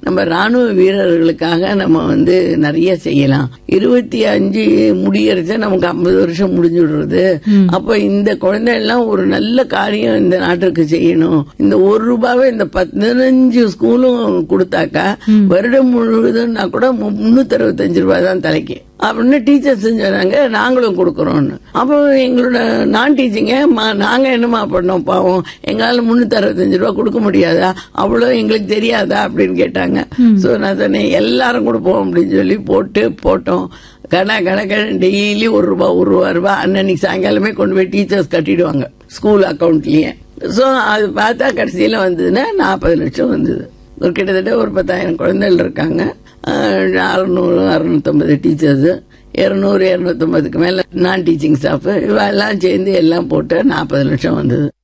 நம்ம ராணுவ வீரர்களுக்காக நம்ம வந்து நிறைய செய்யலாம் இருபத்தி அஞ்சு முடியறச்ச நமக்கு ஐம்பது வருஷம் முடிஞ்சு விடுறது அப்ப இந்த குழந்தை எல்லாம் ஒரு நல்ல காரியம் இந்த நாட்டுக்கு செய்யணும் இந்த ஒரு ரூபாவை இந்த பதினஞ்சு ஸ்கூலும் கொடுத்தாக்கா வருடம் முழுவதும்னா கூட முன்னூத்தி அறுபத்தஞ்சு ரூபாய் தான் தலைக்கு அப்படின்னு டீச்சர்ஸ் சொன்னாங்க நாங்களும் கொடுக்கறோம்னு அப்போ எங்களோட நான் டீச்சிங்க நாங்க என்னமா பண்ணோம் பாவம் எங்களால முன்னூத்தி அறுபத்தஞ்சு ரூபா கொடுக்க முடியாதா அவ்வளோ எங்களுக்கு தெரியாதா அப்படின்னு கேட்டாங்க சோ நான் சொன்னேன் எல்லாரும் கொடுப்போம் அப்படின்னு சொல்லி போட்டு போட்டோம் கண கணக்கு டெய்லி ஒரு ரூபா ஒரு ரூபா ரூபா அன்னன்னைக்கு சாயங்காலமே கொண்டு போய் டீச்சர்ஸ் கட்டிடுவாங்க ஸ்கூல் அக்கௌண்ட்லயே சோ அது பார்த்தா கடைசியில வந்ததுன்னா நாற்பது லட்சம் வந்தது ஒரு கிட்டத்தட்ட ஒரு பத்தாயிரம் குழந்தைகள் இருக்காங்க அறுநூறு அறுநூத்தம்பது டீச்சர்ஸ் இருநூறு இருநூத்தம்பதுக்கு மேல நான் டீச்சிங் ஸ்டாஃப் இவெல்லாம் சேர்ந்து எல்லாம் போட்டு நாற்பது லட்சம் வந்தது